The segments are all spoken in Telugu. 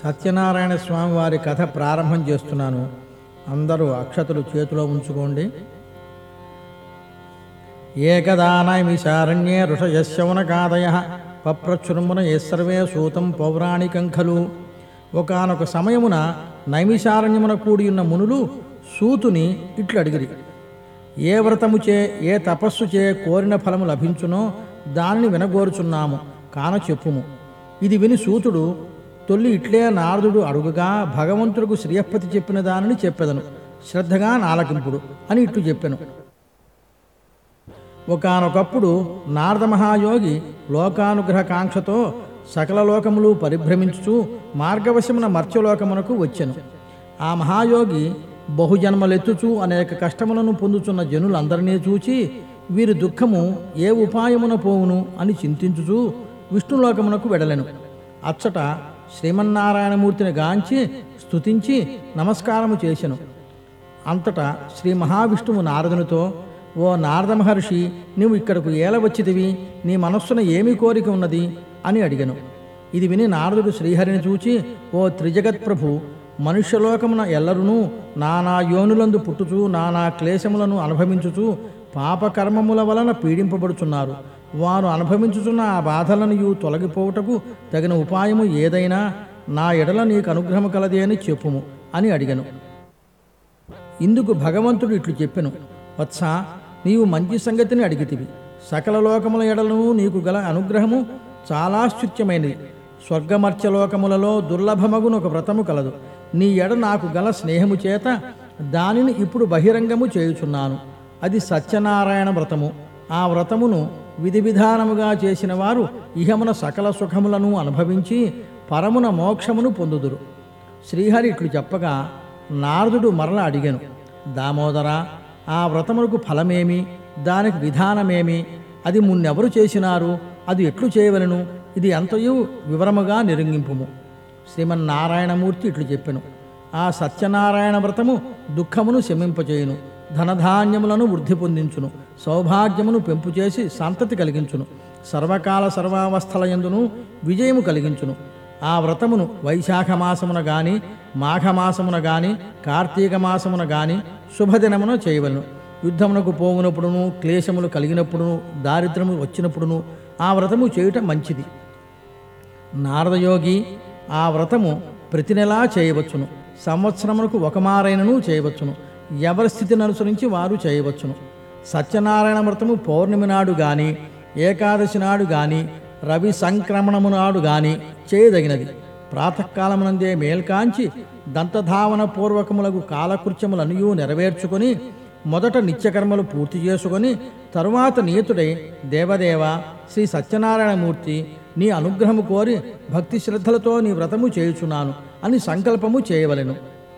సత్యనారాయణ స్వామి వారి కథ ప్రారంభం చేస్తున్నాను అందరూ అక్షతలు చేతిలో ఉంచుకోండి ఏకదానైమిశారణ్యే ఋషయశౌనకాదయ పప్రచుర్మున ఏ సర్వే సూతం పౌరాణికం ఖలు ఒకనొక సమయమున నైమిషారణ్యమున కూడి ఉన్న మునులు సూతుని ఇట్లు అడిగిరి ఏ వ్రతముచే ఏ తపస్సుచే కోరిన ఫలము లభించునో దానిని వినగోరుచున్నాము కాన చెప్పుము ఇది విని సూతుడు తొల్లి ఇట్లే నారదుడు అడుగగా భగవంతుడికి శ్రీయపతి చెప్పిన దానిని చెప్పెదను శ్రద్ధగా నాలకింపుడు అని ఇట్లు చెప్పెను ఒకానొకప్పుడు నారద మహాయోగి లోకానుగ్రహ కాంక్షతో సకల లోకములు పరిభ్రమించుచు మార్గవశమున మర్త్యలోకమునకు వచ్చెను ఆ మహాయోగి బహుజన్మలెత్తుచు అనేక కష్టములను పొందుచున్న జనులందరినీ చూచి వీరి దుఃఖము ఏ ఉపాయమున పోవును అని చింతించుచు విష్ణులోకమునకు వెడలెను అచ్చట శ్రీమన్నారాయణమూర్తిని గాంచి స్తుతించి నమస్కారము చేసెను అంతటా శ్రీ మహావిష్ణువు నారదునితో ఓ నారద మహర్షి నీవు ఇక్కడకు ఏల వచ్చితివి నీ మనస్సున ఏమి కోరిక ఉన్నది అని అడిగను ఇది విని నారదుడు శ్రీహరిని చూచి ఓ త్రిజగత్ ప్రభు మనుష్యలోకమున ఎల్లరునూ నానా యోనులందు పుట్టుచు నానా క్లేశములను అనుభవించుచు పాపకర్మముల వలన పీడింపబడుచున్నారు వారు అనుభవించుచున్న ఆ బాధలను తొలగిపోవుటకు తగిన ఉపాయము ఏదైనా నా ఎడల నీకు అనుగ్రహము కలది అని చెప్పుము అని అడిగను ఇందుకు భగవంతుడు ఇట్లు చెప్పెను వత్స నీవు మంచి సంగతిని అడిగితివి సకల లోకముల ఎడలను నీకు గల అనుగ్రహము చాలా స్తుత్యమైనది స్వర్గమర్చలోకములలో దుర్లభమగును ఒక వ్రతము కలదు నీ ఎడ నాకు గల స్నేహము చేత దానిని ఇప్పుడు బహిరంగము చేయుచున్నాను అది సత్యనారాయణ వ్రతము ఆ వ్రతమును విధి విధానముగా చేసిన వారు ఇహమున సకల సుఖములను అనుభవించి పరమున మోక్షమును పొందుదురు శ్రీహరి ఇట్లు చెప్పగా నారదుడు మరల అడిగాను దామోదర ఆ వ్రతములకు ఫలమేమి దానికి విధానమేమి అది మున్నెవరు చేసినారు అది ఎట్లు చేయవలను ఇది అంతయు వివరముగా నిరంగింపుము శ్రీమన్నారాయణమూర్తి ఇట్లు చెప్పెను ఆ సత్యనారాయణ వ్రతము దుఃఖమును శమింపచేయును ధనధాన్యములను వృద్ధి పొందించును సౌభాగ్యమును పెంపు చేసి సంతతి కలిగించును సర్వకాల సర్వావస్థల యందును విజయము కలిగించును ఆ వ్రతమును వైశాఖ మాసమున గాని మాఘమాసమున గాని కార్తీక మాసమున గాని శుభదినమున చేయవలను యుద్ధమునకు పోవునప్పుడును క్లేశములు కలిగినప్పుడును దారిద్రము వచ్చినప్పుడును ఆ వ్రతము చేయుట మంచిది నారదయోగి ఆ వ్రతము ప్రతి నెలా చేయవచ్చును సంవత్సరమునకు ఒక మారైనను చేయవచ్చును ఎవరి స్థితిని అనుసరించి వారు చేయవచ్చును సత్యనారాయణ వ్రతము పౌర్ణమి నాడు గాని ఏకాదశి నాడు గాని రవి సంక్రమణము నాడు గాని చేయదగినది ప్రాతకాలమునందే మేల్కాంచి దంతధావన పూర్వకములకు కాలకృత్యములనియూ నెరవేర్చుకొని మొదట నిత్యకర్మలు పూర్తి చేసుకొని తరువాత నియతుడై దేవదేవ శ్రీ సత్యనారాయణమూర్తి నీ అనుగ్రహము కోరి భక్తి శ్రద్ధలతో నీ వ్రతము చేయుచున్నాను అని సంకల్పము చేయవలెను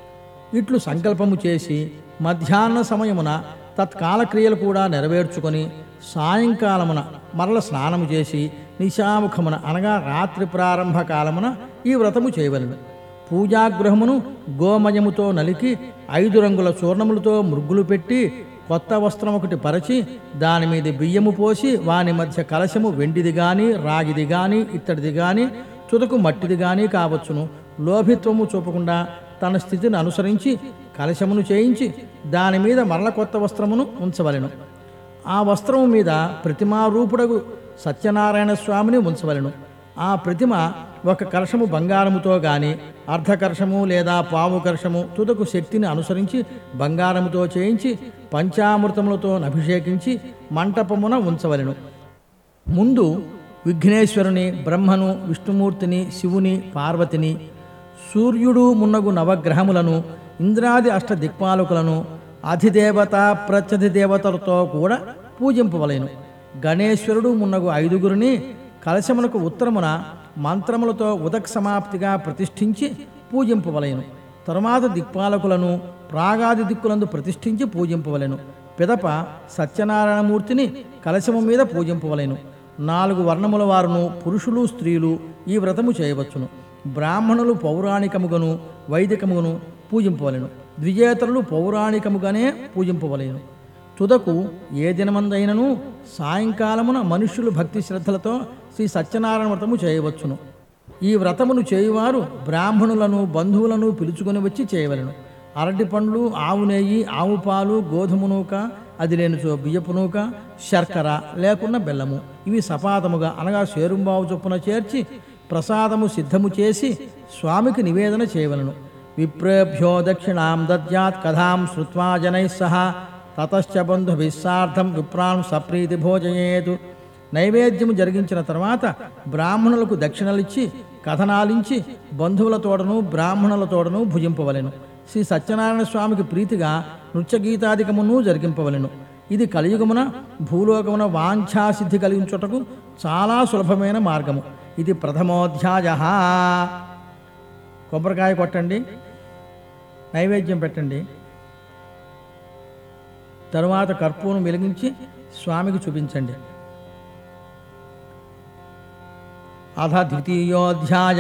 ఇట్లు సంకల్పము చేసి మధ్యాహ్న సమయమున తత్కాలక్రియలు కూడా నెరవేర్చుకొని సాయంకాలమున మరల స్నానము చేసి నిశాముఖమున అనగా రాత్రి ప్రారంభ కాలమున ఈ వ్రతము చేయవలెను పూజాగృహమును గోమయముతో నలికి ఐదు రంగుల చూర్ణములతో మృగ్గులు పెట్టి కొత్త వస్త్రం ఒకటి పరచి దాని మీద బియ్యము పోసి వాని మధ్య కలశము వెండిది గాని రాగిది గాని ఇత్తడిది గాని తుదకు మట్టిది గాని కావచ్చును లోభిత్వము చూపకుండా తన స్థితిని అనుసరించి కలశమును చేయించి దాని మీద మరల కొత్త వస్త్రమును ఉంచవలెను ఆ వస్త్రము మీద ప్రతిమారూపుడగు సత్యనారాయణ స్వామిని ఉంచవలెను ఆ ప్రతిమ ఒక కలశము బంగారముతో గాని అర్ధకర్షము లేదా పావు కర్షము తుదకు శక్తిని అనుసరించి బంగారముతో చేయించి పంచామృతములతో అభిషేకించి మంటపమున ఉంచవలెను ముందు విఘ్నేశ్వరుని బ్రహ్మను విష్ణుమూర్తిని శివుని పార్వతిని సూర్యుడు మున్నగు నవగ్రహములను ఇంద్రాది అష్ట దిక్పాలకులను అధిదేవత ప్రత్యధి దేవతలతో కూడా పూజింపవలెను గణేశ్వరుడు మున్నగు ఐదుగురిని కలశమునకు ఉత్తరమున మంత్రములతో ఉదక్ సమాప్తిగా ప్రతిష్ఠించి పూజింపవలెను తరువాత దిక్పాలకులను ప్రాగాది దిక్కులందు ప్రతిష్ఠించి పూజింపవలెను పిదప సత్యనారాయణమూర్తిని కలశము మీద పూజింపవలెను నాలుగు వర్ణముల వారును పురుషులు స్త్రీలు ఈ వ్రతము చేయవచ్చును బ్రాహ్మణులు పౌరాణికముగను వైదికముగను పూజింపవలెను ద్విజేతరులు పౌరాణికముగానే పూజింపవలెను తుదకు ఏ దినమందైనను సాయంకాలమున మనుష్యులు భక్తి శ్రద్ధలతో శ్రీ సత్యనారాయణ వ్రతము చేయవచ్చును ఈ వ్రతమును చేయువారు బ్రాహ్మణులను బంధువులను పిలుచుకొని వచ్చి చేయవలెను అరటి పండ్లు ఆవు నెయ్యి ఆవు పాలు గోధుమ నూక అది లేనిచో బియ్యపు నూక శర్కర లేకున్న బెల్లము ఇవి సపాదముగా అనగా శేరుంబావు చొప్పున చేర్చి ప్రసాదము సిద్ధము చేసి స్వామికి నివేదన చేయవలను విప్రేభ్యో దక్షిణాం దద్యాత్ కథాం శ్రుత్వా జనైः సహ తతశ్చ బంధుభిస్సార్థం విప్రాం సప్రీతి భోజయేతు నైవేద్యము జరిగించిన తర్వాత బ్రాహ్మణులకు దక్షిణలిచ్చి కథనాలించి బంధువుల తోడను బ్రాహ్మణుల తోడను భుజింపవలెను శ్రీ సత్యనారాయణ స్వామికి ప్రీతిగా నృత్యగీతాధికమును జరిగింపవలెను ఇది కలియుగమున భూలోకమున వాంఛాసిద్ధి కలిగించుటకు చాలా సులభమైన మార్గము ఇది ప్రథమోధ్యాయ కొబ్బరికాయ కొట్టండి నైవేద్యం పెట్టండి తరువాత కర్పూరం వెలిగించి స్వామికి చూపించండి అథ ద్వితీయోధ్యాయ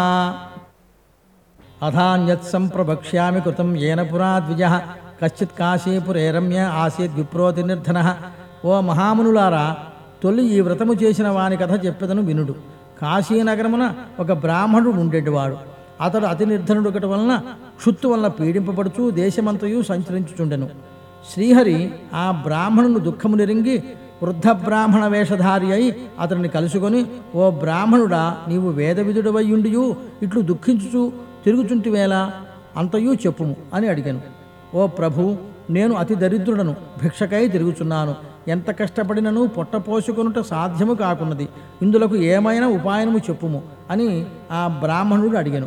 అథాన్యత్ సంప్రవక్ష్యామి కృతం ఏన పురా ద్విజ కశ్చిత్ కాశీపురే రమ్య ఆసీత్ విప్రోతి నిర్ధన ఓ మహామునులారా తొలి ఈ వ్రతము చేసిన వాని కథ చెప్పెదను వినుడు కాశీనగరమున ఒక బ్రాహ్మణుడు ఉండేటివాడు అతడు అతి నిర్ధనుడుకటి వలన క్షుత్తు వలన పీడింపబడుచు దేశమంతయు సంచరించుచుండెను శ్రీహరి ఆ బ్రాహ్మణుని దుఃఖము నెరింగి వృద్ధ బ్రాహ్మణ వేషధారి అయి అతనిని కలుసుకొని ఓ బ్రాహ్మణుడా నీవు వేదవిధుడవయ్యుండియు ఇట్లు దుఃఖించుచు తిరుగుచుంటివేళ అంతయు చెప్పుము అని అడిగాను ఓ ప్రభు నేను అతి దరిద్రుడను భిక్షకై తిరుగుచున్నాను ఎంత కష్టపడినను పొట్ట పోసుకొనుట సాధ్యము కాకున్నది ఇందులకు ఏమైనా ఉపాయనము చెప్పుము అని ఆ బ్రాహ్మణుడు అడిగాను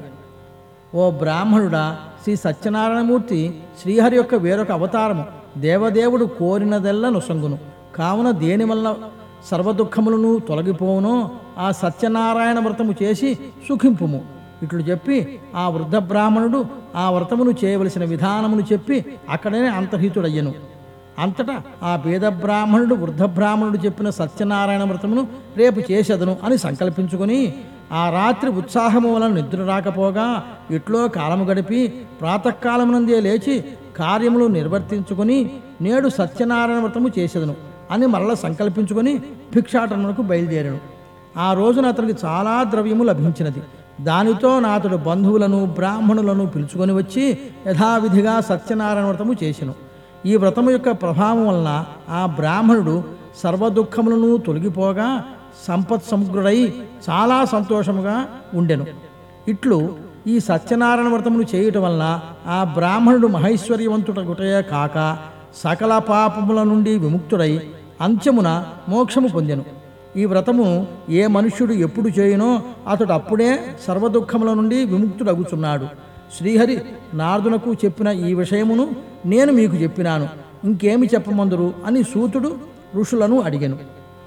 ఓ బ్రాహ్మణుడా శ్రీ సత్యనారాయణమూర్తి శ్రీహరి యొక్క వేరొక అవతారము దేవదేవుడు కోరినదెల్ల నొసంగును కావున దేని వల్ల సర్వదుఖములను తొలగిపోవునో ఆ సత్యనారాయణ వ్రతము చేసి సుఖింపుము ఇట్లు చెప్పి ఆ వృద్ధ బ్రాహ్మణుడు ఆ వ్రతమును చేయవలసిన విధానమును చెప్పి అక్కడనే అంతర్హితుడయ్యను అంతటా ఆ పేద బ్రాహ్మణుడు వృద్ధ బ్రాహ్మణుడు చెప్పిన సత్యనారాయణ వ్రతమును రేపు చేసేదను అని సంకల్పించుకొని ఆ రాత్రి ఉత్సాహము వలన నిద్ర రాకపోగా ఇట్లో కాలము గడిపి ప్రాతకాలమునందే లేచి కార్యములు నిర్వర్తించుకొని నేడు సత్యనారాయణ వ్రతము చేసేదను అని మరల సంకల్పించుకొని భిక్షాటనకు బయలుదేరాను ఆ రోజున అతనికి చాలా ద్రవ్యము లభించినది దానితో నాతడు బంధువులను బ్రాహ్మణులను పిలుచుకొని వచ్చి యథావిధిగా సత్యనారాయణ వ్రతము చేసెను ఈ వ్రతము యొక్క ప్రభావం వలన ఆ బ్రాహ్మణుడు సర్వదుఖములను తొలగిపోగా సంపత్ సముగ్రుడై చాలా సంతోషముగా ఉండెను ఇట్లు ఈ సత్యనారాయణ వ్రతమును చేయుట వలన ఆ బ్రాహ్మణుడు మహైశ్వర్యవంతుడగుటయే కాక సకల పాపముల నుండి విముక్తుడై అంత్యమున మోక్షము పొందెను ఈ వ్రతము ఏ మనుష్యుడు ఎప్పుడు చేయునో అతడు అప్పుడే సర్వదుఖముల నుండి విముక్తుడగుచున్నాడు శ్రీహరి నారదునకు చెప్పిన ఈ విషయమును నేను మీకు చెప్పినాను ఇంకేమి చెప్పమందురు అని సూతుడు ఋషులను అడిగెను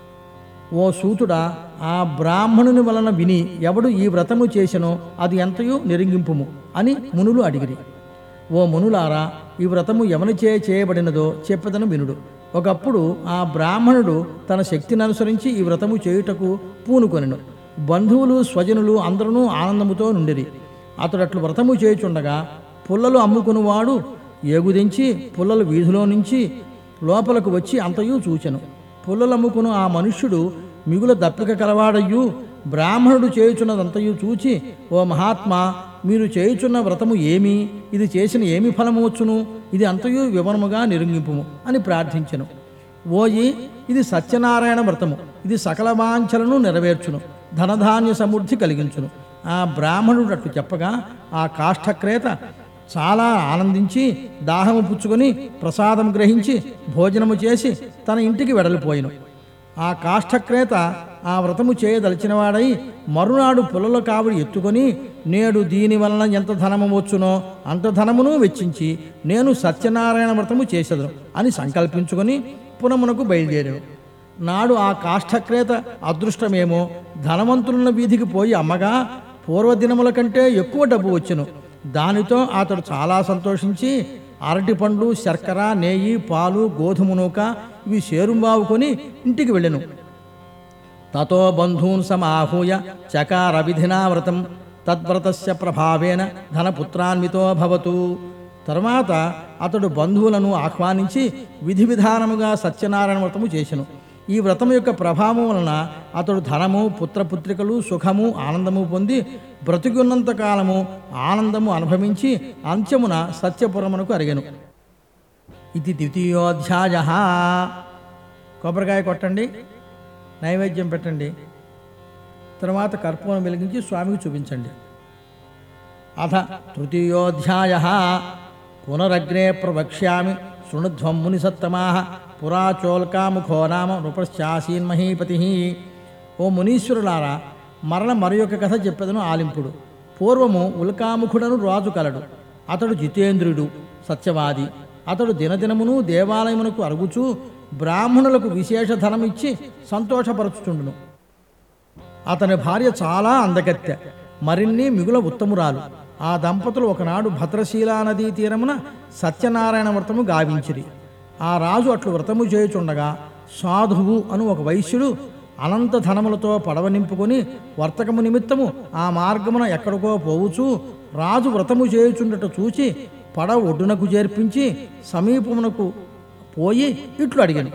ఓ సూతుడా ఆ బ్రాహ్మణుని వలన విని ఎవడు ఈ వ్రతము చేసెనో అది ఎంతయో నిరింగింపుము అని మునులు అడిగిరి ఓ మునులారా ఈ వ్రతము ఎవనిచే చేయబడినదో చెప్పదను వినుడు ఒకప్పుడు ఆ బ్రాహ్మణుడు తన శక్తిని అనుసరించి ఈ వ్రతము చేయుటకు పూనుకొనెను బంధువులు స్వజనులు అందరూ ఆనందముతో నుండిరి అతడు అట్లు వ్రతము చేయుచుండగా పుల్లలు అమ్ముకునివాడు ఎగుదించి పుల్లలు వీధిలో నుంచి లోపలకు వచ్చి అంతయు చూచెను పుల్లలమ్ముకును ఆ మనుష్యుడు మిగుల దప్పిక కలవాడయ్యు బ్రాహ్మణుడు చేయుచున్నదంతయు చూచి ఓ మహాత్మా మీరు చేయుచున్న వ్రతము ఏమి ఇది చేసిన ఏమి ఫలము వచ్చును ఇది అంతయు వివరముగా నిరుంగింపుము అని ప్రార్థించెను ఓయి ఇది సత్యనారాయణ వ్రతము ఇది సకల వాంఛలను నెరవేర్చును ధనధాన్య సమృద్ధి కలిగించును ఆ బ్రాహ్మణుడు అట్లు చెప్పగా ఆ కాష్ఠక్రేత చాలా ఆనందించి దాహము పుచ్చుకొని ప్రసాదం గ్రహించి భోజనము చేసి తన ఇంటికి వెడలిపోయిను ఆ కాష్ఠక్రేత ఆ వ్రతము చేయదలిచినవాడై మరునాడు పుల్లల కావుడి ఎత్తుకొని నేడు దీని వలన ఎంత ధనము వచ్చునో అంత ధనమును వెచ్చించి నేను సత్యనారాయణ వ్రతము చేసేదను అని సంకల్పించుకొని పునమునకు బయలుదేరాను నాడు ఆ కాష్ఠక్రేత అదృష్టమేమో ధనవంతులున్న వీధికి పోయి అమ్మగా పూర్వదినముల కంటే ఎక్కువ డబ్బు వచ్చెను దానితో అతడు చాలా సంతోషించి అరటి పండ్లు శర్కర నెయ్యి పాలు గోధుమ నూక ఇవి షేరుంబావుకొని ఇంటికి వెళ్ళెను తతో బంధూన్ సమాహూయ చకార విధినా వ్రతం తద్వ్రతస్య ప్రభావేన ధనపుత్రాన్వితో భవతు తర్వాత అతడు బంధువులను ఆహ్వానించి విధి విధానముగా సత్యనారాయణ వ్రతము చేసెను ఈ వ్రతం యొక్క ప్రభావం వలన అతడు ధనము పుత్రపుత్రికలు సుఖము ఆనందము పొంది బ్రతికున్నంత కాలము ఆనందము అనుభవించి అంత్యమున సత్యపురమునకు అరిగెను ఇది ద్వితీయోధ్యాయ కొబ్బరికాయ కొట్టండి నైవేద్యం పెట్టండి తర్వాత కర్పూరం వెలిగించి స్వామికి చూపించండి అథ తృతీయోధ్యాయ పునరగ్రే ప్రవక్ష్యామి శృణుధ్వం మునిసత్తమా పురాచోల్కాముఖో నామ నృపశ్చాసీన్మహీపతి ఓ మునీశ్వరులారా మరల మరి యొక్క కథ చెప్పెదను ఆలింపుడు పూర్వము ఉల్కాముఖుడను రాజు కలడు అతడు జితేంద్రుడు సత్యవాది అతడు దినదినమును దేవాలయమునకు అరుగుచూ బ్రాహ్మణులకు విశేష ధనం ఇచ్చి సంతోషపరచుచుండును అతని భార్య చాలా అందగత్తె మరిన్ని మిగుల ఉత్తమురాలు ఆ దంపతులు ఒకనాడు భద్రశీలా నదీ తీరమున సత్యనారాయణ వ్రతము గావించిరి ఆ రాజు అట్లు వ్రతము చేయుచుండగా సాధువు అను ఒక వైశ్యుడు అనంత ధనములతో పడవ నింపుకొని వర్తకము నిమిత్తము ఆ మార్గమున ఎక్కడికో పోవుచూ రాజు వ్రతము చేయుచుండట చూచి పడవ ఒడ్డునకు చేర్పించి సమీపమునకు పోయి ఇట్లు అడిగాను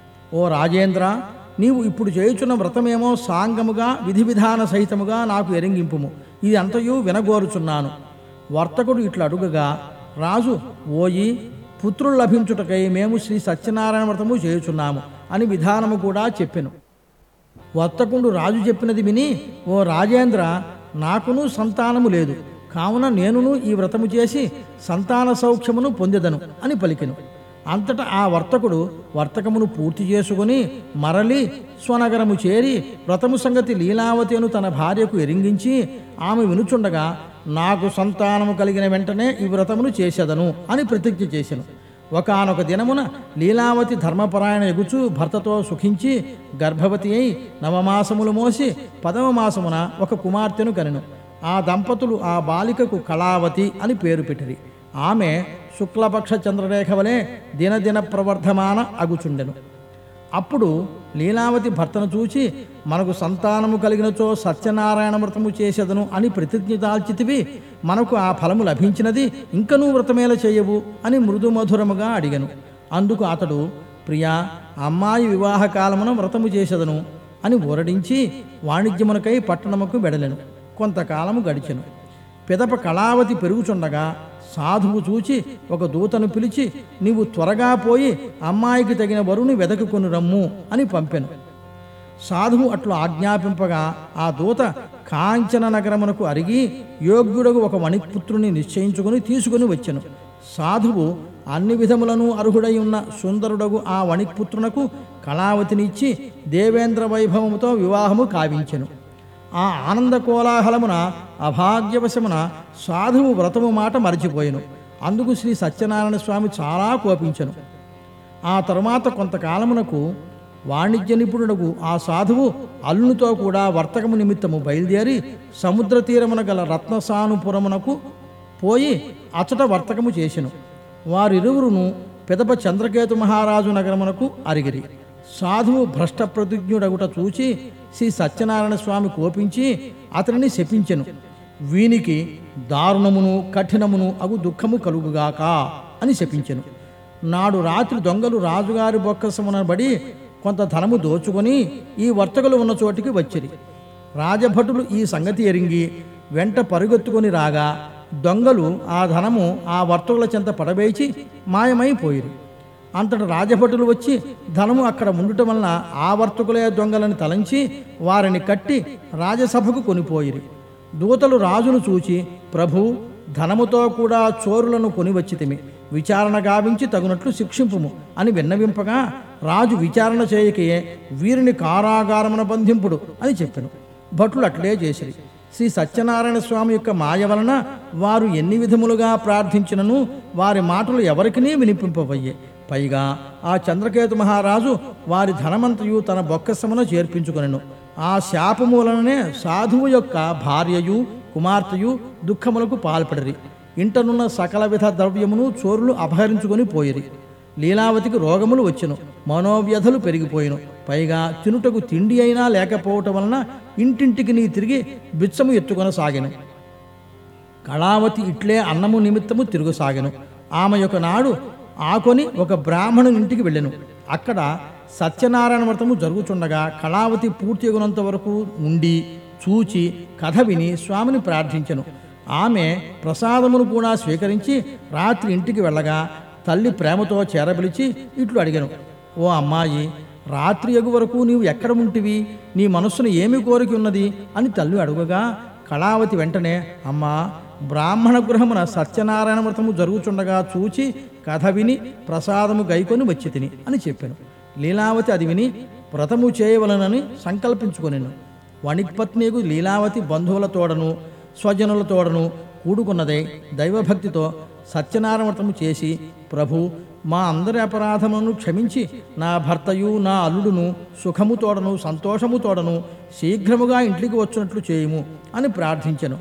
ఓ రాజేంద్ర నీవు ఇప్పుడు చేయుచున్న వ్రతమేమో సాంగముగా విధి విధాన సహితముగా నాకు ఎరింగింపుము ఇది అంతయు వినగోరుచున్నాను వర్తకుడు ఇట్లా అడుగగా రాజు ఓయి పుత్రులు లభించుటకై మేము శ్రీ సత్యనారాయణ వ్రతము చేయుచున్నాము అని విధానము కూడా చెప్పెను వర్తకుండు రాజు చెప్పినది విని ఓ రాజేంద్ర నాకును సంతానము లేదు కావున నేనును ఈ వ్రతము చేసి సంతాన సౌఖ్యమును పొందెదను అని పలికెను అంతటా ఆ వర్తకుడు వర్తకమును పూర్తి చేసుకుని మరలి స్వనగరము చేరి వ్రతము సంగతి లీలావతి అను తన భార్యకు ఎరింగించి ఆమె వినుచుండగా నాకు సంతానము కలిగిన వెంటనే ఈ వ్రతమును చేసేదను అని ప్రతిజ్ఞ చేసెను ఒకనొక దినమున లీలావతి ధర్మపరాయణ ఎగుచు భర్తతో సుఖించి గర్భవతి అయి నవమాసములు మోసి పదవ మాసమున ఒక కుమార్తెను కనెను ఆ దంపతులు ఆ బాలికకు కళావతి అని పేరు పెట్టిరి ఆమె శుక్లపక్ష చంద్రరేఖ వలె దినదిన ప్రవర్ధమాన అగుచుండెను అప్పుడు లీలావతి భర్తను చూచి మనకు సంతానము కలిగినచో సత్యనారాయణ వ్రతము చేసేదను అని ప్రతిజ్ఞ దాల్చితివి మనకు ఆ ఫలము లభించినది ఇంకనూ వ్రతమేల చేయవు అని మృదు మధురముగా అడిగను అందుకు అతడు ప్రియా అమ్మాయి వివాహ కాలమున వ్రతము చేసేదను అని ఊరడించి వాణిజ్యమునకై పట్టణముకు వెడలెను కొంతకాలము గడిచెను పిదప కళావతి పెరుగుచుండగా సాధువు చూచి ఒక దూతను పిలిచి నీవు త్వరగా పోయి అమ్మాయికి తగిన వరుని వెదకుకొని రమ్ము అని పంపెను సాధువు అట్లు ఆజ్ఞాపింపగా ఆ దూత కాంచన నగరమునకు అరిగి యోగ్యుడగు ఒక వణిక్పుత్రుని నిశ్చయించుకుని తీసుకుని వచ్చెను సాధువు అన్ని విధములను అర్హుడై ఉన్న సుందరుడగు ఆ వణిక్పుత్రునకు కళావతినిచ్చి దేవేంద్ర వైభవముతో వివాహము కావించెను ఆ ఆనంద కోలాహలమున అభాగ్యవశమున సాధువు వ్రతము మాట మరచిపోయెను అందుకు శ్రీ సత్యనారాయణ స్వామి చాలా కోపించెను ఆ తరువాత కొంతకాలమునకు వాణిజ్య నిపుణుడకు ఆ సాధువు అల్లునితో కూడా వర్తకము నిమిత్తము బయలుదేరి సముద్ర తీరమున గల రత్నసానుపురమునకు పోయి అచట వర్తకము చేసెను వారిరువురును పిదప చంద్రకేతు మహారాజు నగరమునకు అరిగిరి సాధువు భ్రష్ట ప్రతిజ్ఞుడగుట చూచి శ్రీ సత్యనారాయణ స్వామి కోపించి అతనిని శపించెను వీనికి దారుణమును కఠినమును అగు దుఃఖము కలుగుగాక అని శపించెను నాడు రాత్రి దొంగలు రాజుగారి బొక్కసమునబడి కొంత ధనము దోచుకొని ఈ వర్తకులు ఉన్న చోటికి వచ్చిరి రాజభటులు ఈ సంగతి ఎరింగి వెంట పరుగెత్తుకొని రాగా దొంగలు ఆ ధనము ఆ వర్తకుల చెంత పడవేచి మాయమైపోయిరి అంతట రాజభటులు వచ్చి ధనము అక్కడ ఉండుట వలన ఆ వర్తకులే దొంగలని తలంచి వారిని కట్టి రాజసభకు కొనిపోయిరి దూతలు రాజును చూచి ప్రభు ధనముతో కూడా చోరులను కొనివచ్చితిమి విచారణ గావించి తగునట్లు శిక్షింపుము అని విన్నవింపగా రాజు విచారణ చేయకయే వీరిని కారాగారమున బంధింపుడు అని చెప్పెను భటులు అట్లే చేసిరి శ్రీ సత్యనారాయణ స్వామి యొక్క మాయ వలన వారు ఎన్ని విధములుగా ప్రార్థించినను వారి మాటలు ఎవరికినీ వినిపింపవయ్యే పైగా ఆ చంద్రకేతు మహారాజు వారి ధనమంతయు తన బొక్కసమున చేర్పించుకొనెను ఆ శాపము వలననే సాధువు యొక్క భార్యయు కుమార్తెయు దుఃఖములకు పాల్పడిరి ఇంటనున్న సకల విధ ద్రవ్యమును చోరులు అపహరించుకొని పోయిరి లీలావతికి రోగములు వచ్చెను మనోవ్యధలు పెరిగిపోయిను పైగా తినుటకు తిండి అయినా లేకపోవటం వలన ఇంటింటికి నీ తిరిగి బిచ్చము ఎత్తుకొనసాగెను కళావతి ఇట్లే అన్నము నిమిత్తము తిరుగుసాగెను ఆమె యొక్క నాడు ఆకొని ఒక బ్రాహ్మణుని ఇంటికి వెళ్ళెను అక్కడ సత్యనారాయణ వ్రతము జరుగుచుండగా కళావతి పూర్తి అగునంత వరకు ఉండి చూచి కథ విని స్వామిని ప్రార్థించెను ఆమె ప్రసాదమును కూడా స్వీకరించి రాత్రి ఇంటికి వెళ్ళగా తల్లి ప్రేమతో చేరబిలిచి ఇట్లు అడిగాను ఓ అమ్మాయి రాత్రి ఎగు వరకు నీవు ఎక్కడ ఉంటివి నీ మనస్సును ఏమి కోరిక ఉన్నది అని తల్లి అడుగగా కళావతి వెంటనే అమ్మా బ్రాహ్మణ గృహమున సత్యనారాయణ వ్రతము జరుగుచుండగా చూచి కథ విని ప్రసాదము గైకొని వచ్చి తిని అని చెప్పాను లీలావతి అది విని వ్రతము చేయవలనని సంకల్పించుకొనిను వణిక్పత్నికు లీలావతి బంధువుల తోడను స్వజనుల తోడను కూడుకున్నదై దైవభక్తితో సత్యనారాయణ వ్రతము చేసి ప్రభు మా అందరి అపరాధములను క్షమించి నా భర్తయు నా అల్లుడును సుఖము తోడను సంతోషము తోడను శీఘ్రముగా ఇంటికి వచ్చినట్లు చేయుము అని ప్రార్థించెను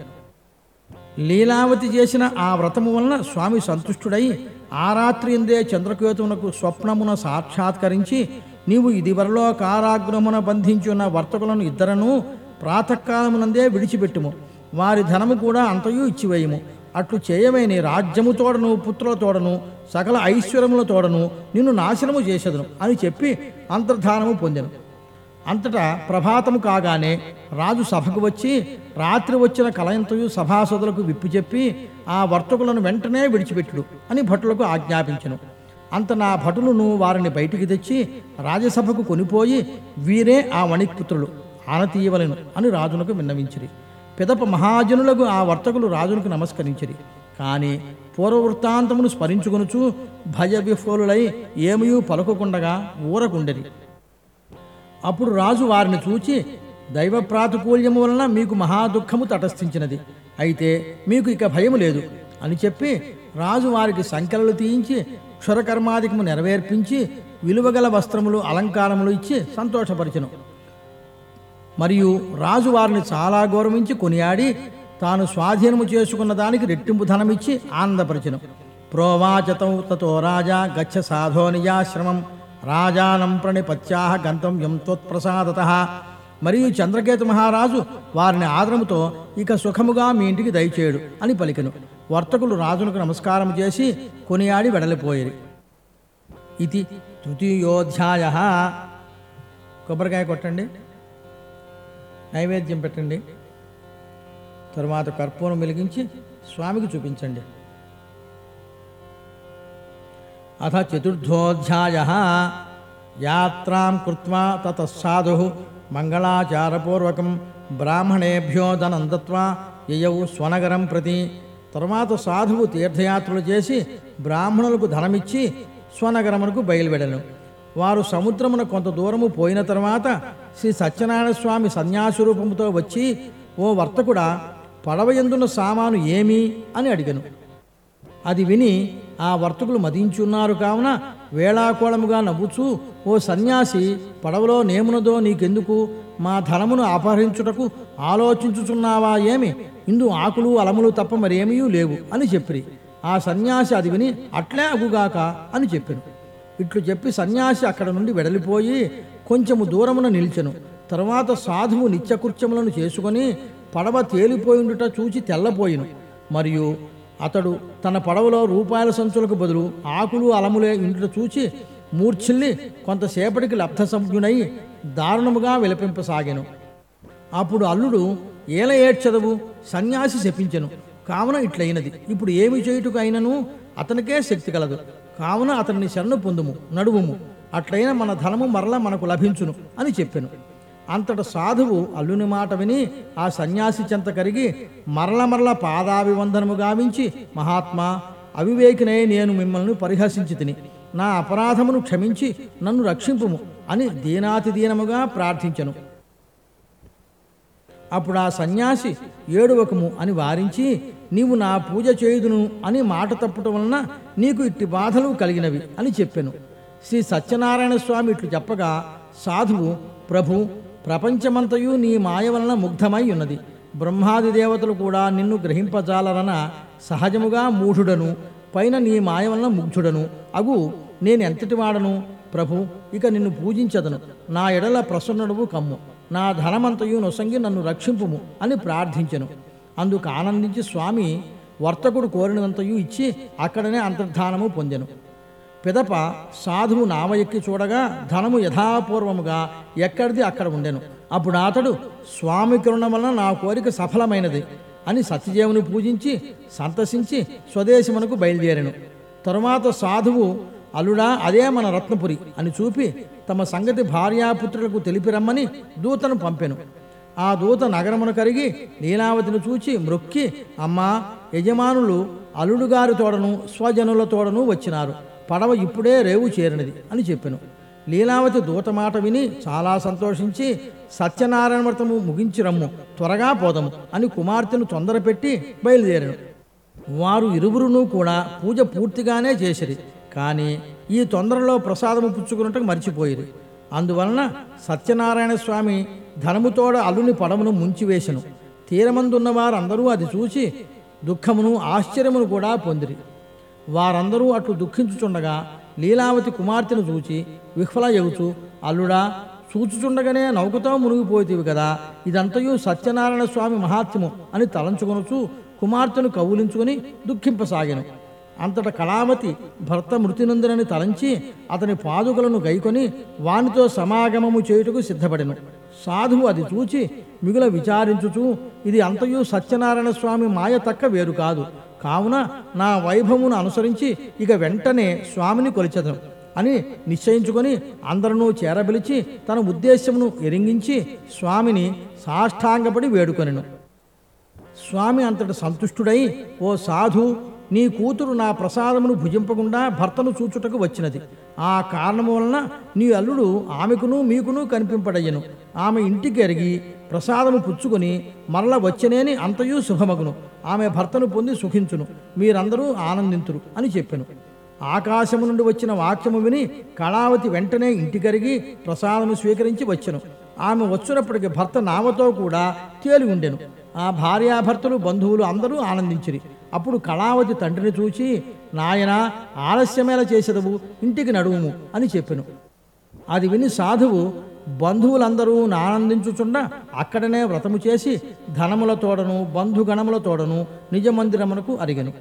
లీలావతి చేసిన ఆ వ్రతము వలన స్వామి సంతుష్టుడై ఆ రాత్రి ఎందే చంద్రకేతువునకు స్వప్నమున సాక్షాత్కరించి నీవు ఇదివరలో కారాగృహమున బంధించున్న వర్తకులను ఇద్దరను ప్రాతకాలమునందే విడిచిపెట్టుము వారి ధనము కూడా అంతయు ఇచ్చివేయము అట్లు చేయవే నీ రాజ్యము తోడను పుత్రుల తోడను సకల ఐశ్వర్యముల తోడను నిన్ను నాశనము చేసేదను అని చెప్పి అంతర్ధానము పొందెను అంతటా ప్రభాతము కాగానే రాజు సభకు వచ్చి రాత్రి వచ్చిన కలయంతయు సభాసదులకు విప్పి చెప్పి ఆ వర్తకులను వెంటనే విడిచిపెట్టుడు అని భటులకు ఆజ్ఞాపించెను అంత నా భటులను వారిని బయటికి తెచ్చి రాజసభకు కొనిపోయి వీరే ఆ వణిక్పుత్రులు ఆనతీయవలెను అని రాజునకు విన్నవించిరి పిదప మహాజనులకు ఆ వర్తకులు రాజునకు నమస్కరించిరి కానీ పూర్వవృత్తాంతమును స్మరించుకొనుచు భయ విఫోలులై ఏమయూ పలుకకుండగా ఊరకుండెరి అప్పుడు రాజు వారిని చూచి దైవ ప్రాతికూల్యము వలన మీకు మహా దుఃఖము తటస్థించినది అయితే మీకు ఇక భయము లేదు అని చెప్పి రాజు వారికి సంఖ్యలు తీయించి క్షురకర్మాధికము నెరవేర్పించి విలువగల వస్త్రములు అలంకారములు ఇచ్చి సంతోషపరిచెను మరియు రాజు వారిని చాలా గౌరవించి కొనియాడి తాను స్వాధీనము చేసుకున్న దానికి రెట్టింపు ధనమిచ్చి ఆనందపరిచెను ప్రోవాచతం తతో రాజా గచ్చ సాధో నిజాశ్రమం రాజానం ప్రణిపత్యాహ గంతవ్యం త్వత్ప్రసాదత మరియు చంద్రకేతు మహారాజు వారిని ఆదరముతో ఇక సుఖముగా మీ ఇంటికి దయచేయడు అని పలికెను వర్తకులు రాజునకు నమస్కారం చేసి కొనియాడి వెడలిపోయేది ఇది తృతీయోధ్యాయ కొబ్బరికాయ కొట్టండి నైవేద్యం పెట్టండి తరువాత కర్పూరం వెలిగించి స్వామికి చూపించండి అథ చతుర్థోధ్యాయ యాత్రాం కృత్వా తతస్సాధు మంగళాచారపూర్వకం బ్రాహ్మణేభ్యో ధనం దత్వా యయౌ స్వనగరం ప్రతి తరువాత సాధువు తీర్థయాత్రలు చేసి బ్రాహ్మణులకు ధనమిచ్చి స్వనగరమునకు బయలువెడను వారు సముద్రమున కొంత దూరము పోయిన తర్వాత శ్రీ సత్యనారాయణ స్వామి సన్యాసి రూపముతో వచ్చి ఓ వర్తకుడా పడవ ఎందున్న సామాను ఏమి అని అడిగను అది విని ఆ వర్తకులు మదించున్నారు కావున వేళాకోళముగా నవ్వుచూ ఓ సన్యాసి పడవలో నేమునదో నీకెందుకు మా ధనమును అపహరించుటకు ఆలోచించుచున్నావా ఏమి ఇందు ఆకులు అలములు తప్ప మరేమీ లేవు అని చెప్పిరి ఆ సన్యాసి అది విని అట్లే అగుగాక అని చెప్పాను ఇట్లు చెప్పి సన్యాసి అక్కడ నుండి వెడలిపోయి కొంచెము దూరమున నిలిచెను తరువాత సాధువు నిత్యకృత్యములను చేసుకొని పడవ తేలిపోయిండుట చూచి తెల్లపోయిను మరియు అతడు తన పడవలో రూపాయల సంచులకు బదులు ఆకులు అలములే ఇంటిట చూచి మూర్ఛిల్లి కొంతసేపటికి లబ్ధ సంజ్ఞునై దారుణముగా విలపింపసాగాను అప్పుడు అల్లుడు ఏల ఏడ్చదవు సన్యాసి శపించెను కావున ఇట్లయినది ఇప్పుడు ఏమి చేయుటకు అయినను అతనికే శక్తి కలదు కావున అతనిని శరణు పొందుము నడువుము అట్లయిన మన ధనము మరల మనకు లభించును అని చెప్పెను అంతట సాధువు అల్లుని మాట విని ఆ సన్యాసి చెంత కరిగి మరల మరల పాదాభివందనము గావించి మహాత్మా అవివేకినై నేను మిమ్మల్ని పరిహసించి తిని నా అపరాధమును క్షమించి నన్ను రక్షింపుము అని దీనాతి దీనముగా ప్రార్థించెను అప్పుడు ఆ సన్యాసి ఏడువకము అని వారించి నీవు నా పూజ చేయుదును అని మాట తప్పటం వలన నీకు ఇట్టి బాధలు కలిగినవి అని చెప్పెను శ్రీ సత్యనారాయణ స్వామి ఇట్లు చెప్పగా సాధువు ప్రభు ప్రపంచమంతయు నీ మాయ వలన ముగ్ధమై ఉన్నది బ్రహ్మాది దేవతలు కూడా నిన్ను గ్రహింపజాలరన సహజముగా మూఢుడను పైన నీ మాయ వలన ముగ్ధుడను అగు నేను ఎంతటి వాడను ప్రభు ఇక నిన్ను పూజించదను నా ఎడల ప్రసన్నుడవు కమ్ము నా ధనమంతయు నొసంగి నన్ను రక్షింపుము అని ప్రార్థించెను అందుకు ఆనందించి స్వామి వర్తకుడు కోరినంతయు ఇచ్చి అక్కడనే అంతర్ధానము పొందెను పిదప సాధువు నావ ఎక్కి చూడగా ధనము యథాపూర్వముగా ఎక్కడిది అక్కడ ఉండెను అప్పుడు అతడు స్వామి కరుణ వలన నా కోరిక సఫలమైనది అని సత్యదేవుని పూజించి సంతసించి స్వదేశమునకు బయలుదేరాను తరువాత సాధువు అల్లుడా అదే మన రత్నపురి అని చూపి తమ సంగతి భార్యాపుత్రులకు తెలిపి రమ్మని దూతను పంపెను ఆ దూత నగరమును కరిగి లీలావతిని చూచి మ్రొక్కి అమ్మా యజమానులు అల్లుడు గారి తోడను స్వజనుల తోడను వచ్చినారు పడవ ఇప్పుడే రేవు చేరినది అని చెప్పెను లీలావతి దూత మాట విని చాలా సంతోషించి సత్యనారాయణ వ్రతము ముగించి రమ్ము త్వరగా పోదము అని కుమార్తెను తొందరపెట్టి బయలుదేరాను వారు ఇరువురును కూడా పూజ పూర్తిగానే చేసిరి కానీ ఈ తొందరలో ప్రసాదము పుచ్చుకున్నట్టు మర్చిపోయిరి అందువలన సత్యనారాయణ స్వామి ధనముతోడ అల్లుని పడమును ముంచివేశను తీరమందున్న వారందరూ అది చూసి దుఃఖమును ఆశ్చర్యమును కూడా పొందిరి వారందరూ అట్లు దుఃఖించుచుండగా లీలావతి కుమార్తెను చూచి విహ్వల ఎగుచు అల్లుడా చూచుచుండగానే నౌకతో మునిగిపోయేవి కదా ఇదంతయు సత్యనారాయణ స్వామి మహాత్మ్యము అని తలంచుకొనుచు కుమార్తెను కౌలించుకొని దుఃఖింపసాగాను అంతట కళావతి భర్త మృతినందునని తలంచి అతని పాదుకలను గైకొని వానితో సమాగమము చేయుటకు సిద్ధపడెను సాధువు అది చూచి మిగుల విచారించుచు ఇది అంతయు సత్యనారాయణ స్వామి మాయ తక్క వేరు కాదు కావున నా వైభవమును అనుసరించి ఇక వెంటనే స్వామిని కొలిచెదను అని నిశ్చయించుకొని అందరూ చేరబిలిచి తన ఉద్దేశమును ఎరింగించి స్వామిని సాష్టాంగపడి వేడుకొనెను స్వామి అంతటి సంతుష్టుడై ఓ సాధు నీ కూతురు నా ప్రసాదమును భుజింపకుండా భర్తను చూచుటకు వచ్చినది ఆ కారణము వలన నీ అల్లుడు ఆమెకును మీకును కనిపింపడయ్యను ఆమె ఇంటికి ఎరిగి ప్రసాదము పుచ్చుకొని మరల వచ్చనేని అంతయు శుభమగును ఆమె భర్తను పొంది సుఖించును మీరందరూ ఆనందింతురు అని చెప్పెను ఆకాశము నుండి వచ్చిన వాక్యము విని కళావతి వెంటనే ఇంటికరిగి ప్రసాదము స్వీకరించి వచ్చెను ఆమె వచ్చినప్పటికి భర్త నామతో కూడా తేలి ఉండెను ఆ భార్యాభర్తలు బంధువులు అందరూ ఆనందించిరి అప్పుడు కళావతి తండ్రిని చూచి నాయన ఆలస్యమేలా చేసేదవు ఇంటికి నడువుము అని చెప్పెను అది విని సాధువు బంధువులందరూ ఆనందించుచుండ అక్కడనే వ్రతము చేసి ధనముల తోడను బంధుగణముల తోడను నిజ మందిరమునకు అరిగెను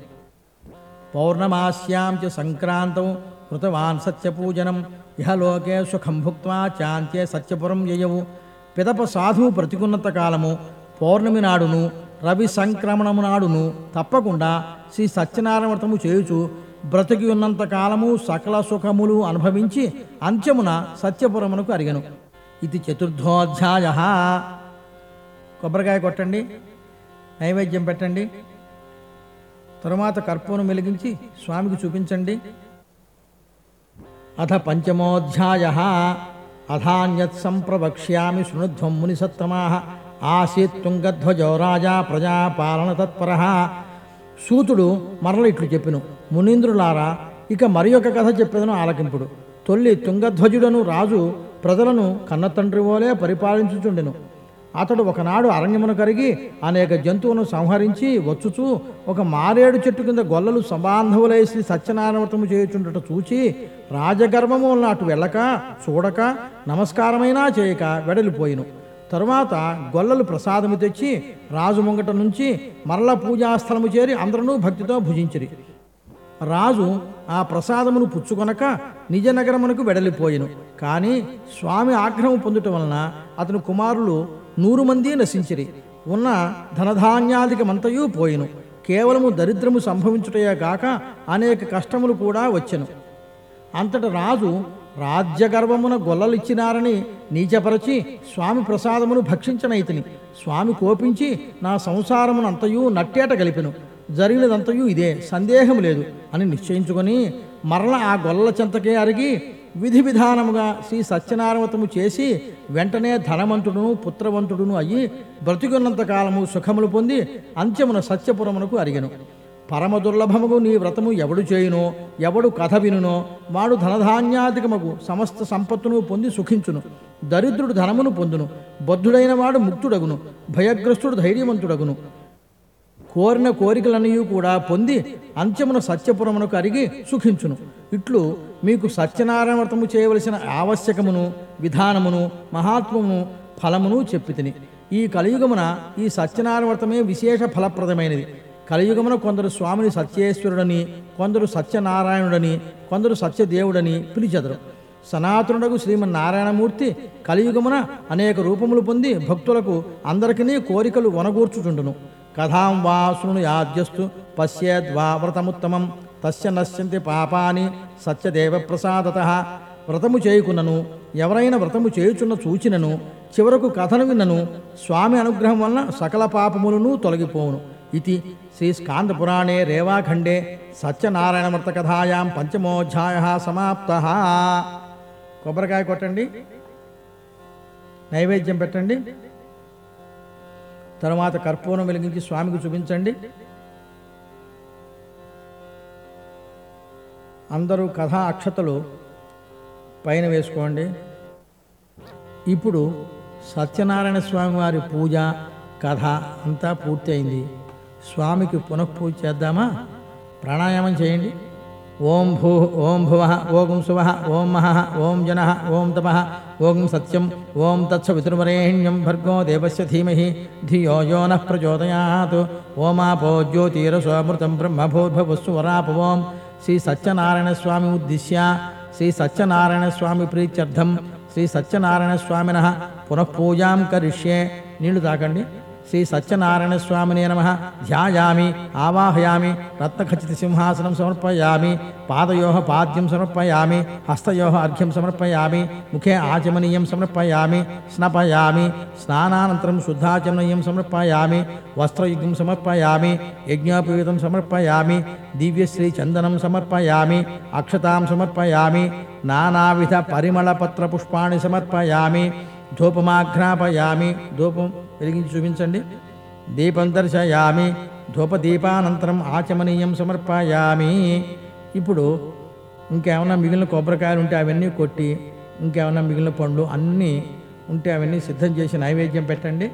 పౌర్ణమాస్యాం చ సంక్రాంతం కృతవాన్ సత్యపూజనం ఇహలోకే సుఖం భుక్త్వా చాంత్యే సత్యపురం యయవు పిదప సాధువు బ్రతికున్నంత కాలము పౌర్ణమి నాడును రవి సంక్రమణము నాడును తప్పకుండా శ్రీ సత్యనారాయణ వ్రతము చేయుచు బ్రతికి ఉన్నంత కాలము సకల సుఖములు అనుభవించి అంత్యమున సత్యపురమునకు అరిగను ఇది చతుర్థోధ్యాయ కొబ్బరికాయ కొట్టండి నైవేద్యం పెట్టండి తరువాత కర్పూరం వెలిగించి స్వామికి చూపించండి అథ పంచమోధ్యాయ అథాన్యత్ సంప్రవక్ష్యామి శృణుధ్వం మునిసత్తమా ఆసీత్ తుంగధ్వజో రాజా ప్రజాపాలన తత్పర సూతుడు మరల ఇట్లు చెప్పెను మునీంద్రులారా ఇక మరి ఒక కథ చెప్పేదను ఆలకింపుడు తొల్లి తుంగధ్వజుడను రాజు ప్రజలను కన్నతండ్రి వోలే పరిపాలించుచుండెను అతడు ఒకనాడు అరణ్యమును కరిగి అనేక జంతువులను సంహరించి వచ్చుచూ ఒక మారేడు చెట్టు కింద గొల్లలు సబాంధవులై శ్రీ సత్యనారాయణ వ్రతము చేయుచుండట చూచి రాజగర్భము వలన అటు వెళ్ళక చూడక నమస్కారమైనా చేయక వెడలిపోయిను తరువాత గొల్లలు ప్రసాదము తెచ్చి రాజు ముంగట నుంచి మరల పూజాస్థలము చేరి అందరూ భక్తితో భుజించిరి రాజు ఆ ప్రసాదమును పుచ్చుకొనక నిజ నగరమునకు వెడలిపోయెను కానీ స్వామి ఆగ్రహం పొందుట వలన అతని కుమారులు నూరు మంది నశించిరి ఉన్న ధనధాన్యాధికమంతయు పోయెను కేవలము దరిద్రము సంభవించుటయే గాక అనేక కష్టములు కూడా వచ్చెను అంతట రాజు రాజ్యగర్భమున గొల్లలిచ్చినారని నీచపరచి స్వామి ప్రసాదమును భక్షించనైతిని స్వామి కోపించి నా సంసారమునంతయు నట్టేట గలిపెను జరిగినదంతయు ఇదే సందేహం లేదు అని నిశ్చయించుకొని మరల ఆ గొల్లల చెంతకే అరిగి విధి విధానముగా శ్రీ సత్యనారాయణతము చేసి వెంటనే ధనవంతుడును పుత్రవంతుడును అయ్యి బ్రతికున్నంత కాలము సుఖములు పొంది అంత్యమున సత్యపురమునకు అరిగెను పరమ దుర్లభముగు నీ వ్రతము ఎవడు చేయునో ఎవడు కథ వినునో వాడు ధనధాన్యాధికమగు సమస్త సంపత్తును పొంది సుఖించును దరిద్రుడు ధనమును పొందును బద్ధుడైన వాడు ముక్తుడగును భయగ్రస్తుడు ధైర్యవంతుడగును కోరిన కోరికలన్నీ కూడా పొంది అంత్యమున సత్యపురమునకు అరిగి సుఖించును ఇట్లు మీకు సత్యనారాయణ వ్రతము చేయవలసిన ఆవశ్యకమును విధానమును మహాత్మమును ఫలమును చెప్పితిని ఈ కలియుగమున ఈ సత్యనారాయణ వ్రతమే విశేష ఫలప్రదమైనది కలియుగమున కొందరు స్వామిని సత్యేశ్వరుడని కొందరు సత్యనారాయణుడని కొందరు సత్యదేవుడని పిలిచెదరు సనాతనుడకు శ్రీమన్నారాయణమూర్తి కలియుగమున అనేక రూపములు పొంది భక్తులకు అందరికీ కోరికలు వనగూర్చుచుండును కథాం వా శృణు యాద్యస్తు పశ్యేద్వా వ్రతముత్తమం తస్య నశ్యంతి పాపాని సత్యదేవ ప్రసాదత వ్రతము చేయుకున్నను ఎవరైనా వ్రతము చేయుచున్న చూచినను చివరకు కథను విన్నను స్వామి అనుగ్రహం వలన సకల పాపములను తొలగిపోవును ఇది శ్రీ స్కాంద పురాణే రేవాఖండే సత్యనారాయణ వ్రత కథాయాం పంచమోధ్యాయ సమాప్త కొబ్బరికాయ కొట్టండి నైవేద్యం పెట్టండి తర్వాత కర్పూరం వెలిగించి స్వామికి చూపించండి అందరూ కథా అక్షతలు పైన వేసుకోండి ఇప్పుడు సత్యనారాయణ స్వామి వారి పూజ కథ అంతా పూర్తయింది స్వామికి పునఃపూజ చేద్దామా ప్రాణాయామం చేయండి ఓం భూ ఓం భువ ఓం శువ ఓం మహ ఓం జన ఓం తప ఓం సత్యం ఓం తత్సవితుర్వరేణ్యం భర్గో దేవస్య ధీమహి ధియో యో నః ప్రచోదయాత్ ఓమాపో జ్యోతిరసోమృతం బ్రహ్మభూర్భవస్సు వరాపవోం శ్రీ సత్యనారాయణ స్వామి ఉద్దిశ్య శ్రీ సత్యనారాయణ స్వామి ప్రీత్యర్థం శ్రీ సత్యనారాయణ స్వామిన పునఃపూజాం కరిష్యే నీళ్లు తాకండి శ్రీ సత్యనారాయణ స్వామినే నమ ధ్యాయామి ఆవాహయామి రత్నఖచిత సింహాసనం సమర్పయామి పాదయో పాద్యం సమర్పయామి హస్తయో అర్ఘ్యం సమర్పయామి ముఖే ఆచమనీయం సమర్పయామి స్నపయామి స్నానానంతరం శుద్ధాచమనీయం సమర్పయామి వస్త్రయుగం సమర్పయామి యజ్ఞోపవీతం సమర్పయామి దివ్యశ్రీ చందనం సమర్పయామి అక్షతాం సమర్పయామి నానావిధ పరిమళపత్ర పుష్పాణి సమర్పయామి ధూపమాఘ్రాపయామి ధూపం వెలిగించి చూపించండి దీపం దర్శయామి ధూపదీపానంతరం ఆచమనీయం సమర్పయామి ఇప్పుడు ఇంకేమైనా మిగిలిన కొబ్బరికాయలు ఉంటే అవన్నీ కొట్టి ఇంకేమైనా మిగిలిన పండ్లు అన్నీ ఉంటే అవన్నీ సిద్ధం చేసి నైవేద్యం పెట్టండి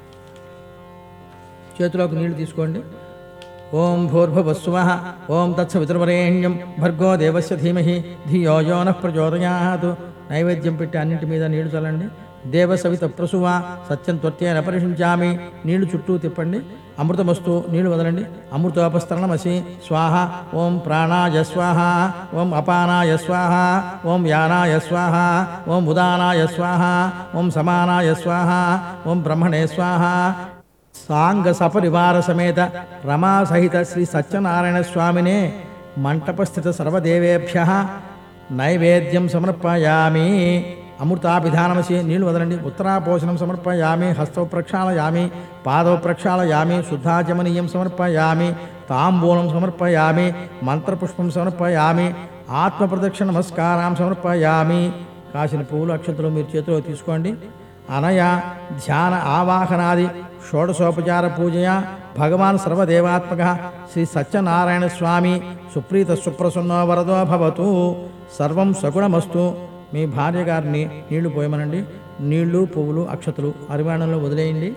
చేతిలోకి నీళ్లు తీసుకోండి ఓం భూర్భువస్సువ ఓం తత్సవితుర్వరేణ్యం భర్గో దేవస్య ధీమహి ధియో యో నః ప్రచోదయాత్ నైవేద్యం పెట్టి అన్నింటి మీద నీళ్లు చల్లండి దేవ సవిత ప్రసువ సత్యం త్వత్యేన పరిశించామి నీళ్లు చుట్టూ తిప్పండి అమృతమస్తు నీళ్లు వదలండి అమృతోపస్తరణమసి స్వాహ ఓం ప్రాణాయ స్వాహ ఓం అపానాయ స్వాహ ఓం యానాయ స్వాహ ఓం ఉదానాయ స్వాహ ఓం సమానాయ స్వాహ ఓం బ్రహ్మణే స్వాహ సాంగ సపరివార సమేత రమా సహిత శ్రీ సత్యనారాయణ స్వామినే మంటపస్థిత సర్వదేవేభ్య నైవేద్యం సమర్పయామి అమృతాభిధానమసి నీళ్లు వదలండి ఉత్తరాపోషణం సమర్పయామి హస్తౌ ప్రక్షాళయామి పాదౌ ప్రక్షాళయామి శుద్ధాచమనీయం సమర్పయామి తాంబూలం సమర్పయామి మంత్రపుష్పం సమర్పయామి ఆత్మప్రదక్షిణ నమస్కారం సమర్పయామి కాసిన పువ్వులు అక్షంతలు మీరు చేతిలో తీసుకోండి అనయ ధ్యాన ఆవాహనాది షోడశోపచార పూజయ భగవాన్ సర్వదేవాత్మక శ్రీ సత్యనారాయణ స్వామి సుప్రీత సుప్రసన్నో వరదో భవతు సర్వం సగుణమస్తు మీ భార్య గారిని నీళ్లు పోయమనండి నీళ్లు పువ్వులు అక్షతలు అరివాణంలో వదిలేయండి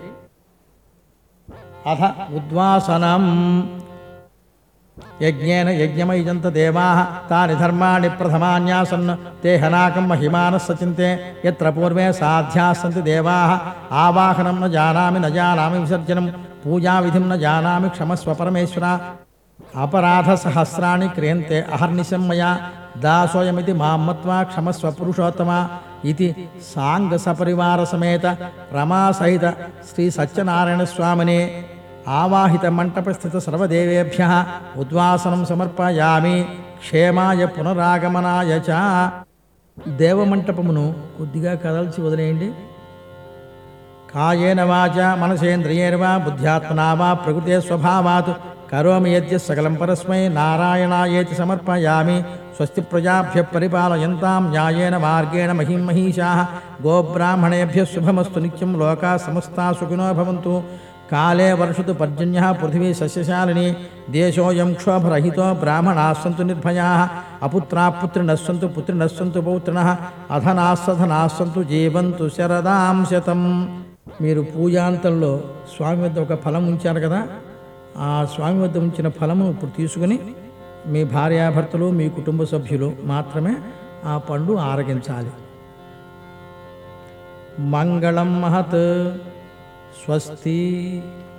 అథ ఉద్వాసనం యజ్ఞేన యజ్ఞమయుజంత దేవా తాని ధర్మాణి ప్రథమాన్యాసన్ తే హనాకం మహిమానः సచింతే యత్ర పూర్వే సాధ్యాస్సంతి దేవా ఆవాహనం న జానామి న జానామి విసర్జనం పూజావిధిం న జానామి క్షమస్వ పరమేశ్వర అపరాధ సహస్రాణి క్రియంతే అహర్నిశం మయా దాసోయమితి మాం మత్వా క్షమస్వ పురుషోత్తమ ఇది సాంగ సపరివార సమేత రమా సహిత శ్రీ సత్యనారాయణ స్వామినే ఆవాహిత మంటపస్థిత సర్వదేవేభ్య ఉద్వాసనం సమర్పయామి క్షేమాయ పునరాగమనాయ చ దేవమంటపమును కొద్దిగా కదల్చి వదిలేయండి కాయేన వాచ మనసేంద్రియేర్వా బుద్ధ్యాత్మనా వా ప్రకృతే స్వభావాత్ కరోమి యద్య సకలం పరస్మై నారాయణాయేతి సమర్పయామి స్వస్తి ప్రజాభ్య పరిపాలయంతాం న్యాయేన మార్గేణ మహిం మహిషా గోబ్రాహ్మణేభ్య శుభమస్తు నిత్యం లోకా సమస్తా సుఖినో భవంతు కాలే వర్షతు పర్జన్య పృథివీ సస్యశాలిని దేశోయం క్షోభరహితో బ్రాహ్మణా సంతు నిర్భయా అపుత్రా పుత్రిణ సంతు పుత్రిణ సంతు పౌత్రిణ అధనా సధనా సంతు జీవంతు శరదాం శతం మీరు పూజాంతంలో స్వామి వద్ద ఒక ఫలం ఉంచారు కదా ఆ స్వామి వద్ద ఉంచిన ఫలము ఇప్పుడు తీసుకుని మీ భార్యాభర్తలు మీ కుటుంబ సభ్యులు మాత్రమే ఆ పండు ఆరగించాలి మంగళం మహత్ స్వస్తి